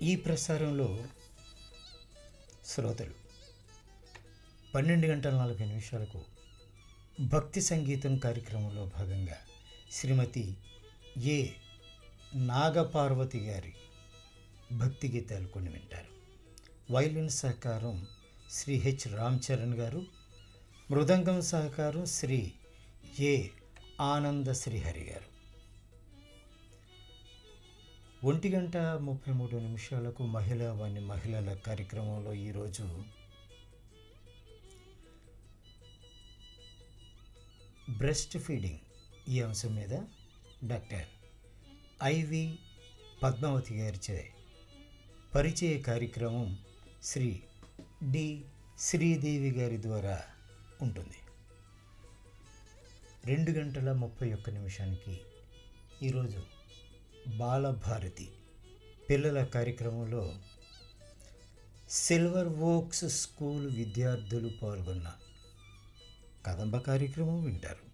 ఈ ప్రసారంలో శ్రోతలు పన్నెండు గంటల నలభై నిమిషాలకు భక్తి సంగీతం కార్యక్రమంలో భాగంగా శ్రీమతి ఏ నాగపార్వతి గారి భక్తి గీతాలు కొన్ని వింటారు వైలిన్ సహకారం శ్రీ హెచ్ రామ్ చరణ్ గారు మృదంగం సహకారం శ్రీ ఏ ఆనంద శ్రీహరి గారు ఒంటి గంట ముప్పై మూడు నిమిషాలకు మహిళా వాణి మహిళల కార్యక్రమంలో ఈరోజు బ్రెస్ట్ ఫీడింగ్ ఈ అంశం మీద డాక్టర్ ఐవి పద్మావతి గారిచే పరిచయ కార్యక్రమం శ్రీ డి శ్రీదేవి గారి ద్వారా ఉంటుంది రెండు గంటల ముప్పై ఒక్క నిమిషానికి ఈరోజు బాలభారతి పిల్లల కార్యక్రమంలో సిల్వర్ వోక్స్ స్కూల్ విద్యార్థులు పాల్గొన్న కదంబ కార్యక్రమం వింటారు